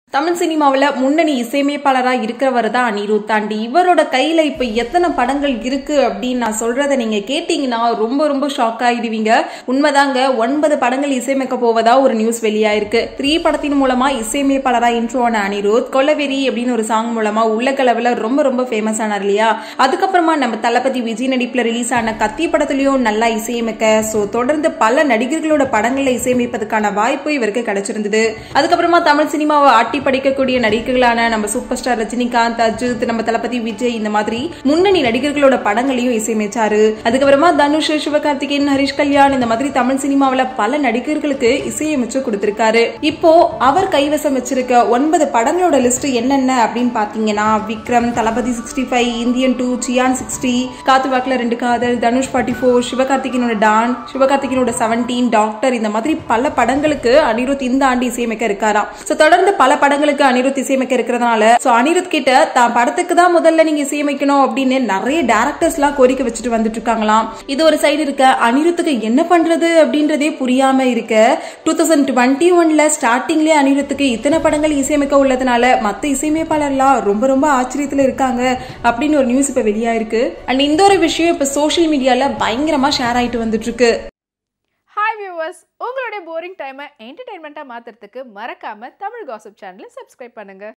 தமிழ் சினிமாவில் முன்னணி இசையமைப்பாளராக இருக்கிறவர் தான் அனிருத் தாண்டி இவரோட கையில் இப்போ எத்தனை படங்கள் இருக்கு அப்படின்னு நான் சொல்றத நீங்க கேட்டீங்கன்னா ரொம்ப ரொம்ப ஷாக் ஆகிடுவீங்க உண்மைதாங்க ஒன்பது படங்கள் இசையமைக்க போவதா ஒரு நியூஸ் வெளியாயிருக்கு த்ரீ படத்தின் மூலமா இசையமைப்பாளராக இன்ட்ரோ ஆன அனிருத் கொலவெறி அப்படின்னு ஒரு சாங் மூலமா உலகளவில் ரொம்ப ரொம்ப ஃபேமஸ் ஆனார் இல்லையா அதுக்கப்புறமா நம்ம தளபதி விஜய் நடிப்புல ரிலீஸ் ஆன கத்தி படத்துலயும் நல்லா இசையமைக்க ஸோ தொடர்ந்து பல நடிகர்களோட படங்களை இசையமைப்பதற்கான வாய்ப்பு இவருக்கு கிடைச்சிருந்தது அதுக்கப்புறமா தமிழ் சினிமாவை ஆட்டி படிக்கக்கூடிய நடிகர்களான நம்ம சூப்பர் ஸ்டார் ரஜினிகாந்த் அஜித் நம்ம தளபதி விஜய் இந்த மாதிரி முன்னணி நடிகர்களோட படங்களையும் இசையமைச்சாரு அதுக்கப்புறமா தனுஷ் சிவகார்த்திகேயன் ஹரிஷ் கல்யாண் இந்த மாதிரி தமிழ் சினிமாவில் பல நடிகர்களுக்கு இசையமைச்சு கொடுத்திருக்காரு இப்போ அவர் கைவசம் வச்சிருக்க ஒன்பது படங்களோட லிஸ்ட் என்னென்ன அப்படின்னு பாத்தீங்கன்னா Vikram Thalapathy sixty five Indian two Chiyaan sixty Kaathu Vaakula Rendu Kaadhal Dhanush forty four சிவகார்த்திகேயனோட டான் சிவகார்த்திகேயனோட செவன்டீன் டாக்டர் இந்த மாதிரி பல படங்களுக்கு அனிருத் இந்த ஆண்டு இசையமைக்க இருக்காராம் சோ தொடர்ந்து பல படங்களுக்கு அனிருத் இசையமைக்க இருக்கிறதுனால சோ அனிருத் கிட்ட தான் படத்துக்கு தான் முதல்ல நீங்க இசையமைக்கணும் அப்படின்னு நிறைய டேரக்டர்ஸ் எல்லாம் கோரிக்கை வச்சுட்டு வந்துட்டு இருக்காங்களாம் இது ஒரு சைடு இருக்க அனிருத்துக்கு என்ன பண்றது அப்படின்றதே புரியாம இருக்க டூ தௌசண்ட் டுவெண்ட்டி ஒன்ல ஸ்டார்டிங்லேயே அனிருத்துக்கு இத்தனை படங்கள் இசையமைக்க உள்ளதுனால மத்த இசையமைப்பாளர்லாம் ரொம்ப ரொம்ப ஆச்சரியத்துல இருக்காங்க அப்படின்னு ஒரு நியூஸ் இப்ப வெளியாயிருக்கு அண்ட் இந்த ஒரு விஷயம் இப்ப சோஷியல் மீடியால பயங்கரமா ஷேர் ஆயிட்டு வந்துட்டு இருக்கு ஹாய் வியூவர்ஸ் உங்களுடைய போரிங் டைமை என்டர்டைன்மெண்ட்டாக மாற்றுறதுக்கு மறக்காமல் தமிழ் காசிப் சேனலை சப்ஸ்கிரைப் பண்ணுங்கள்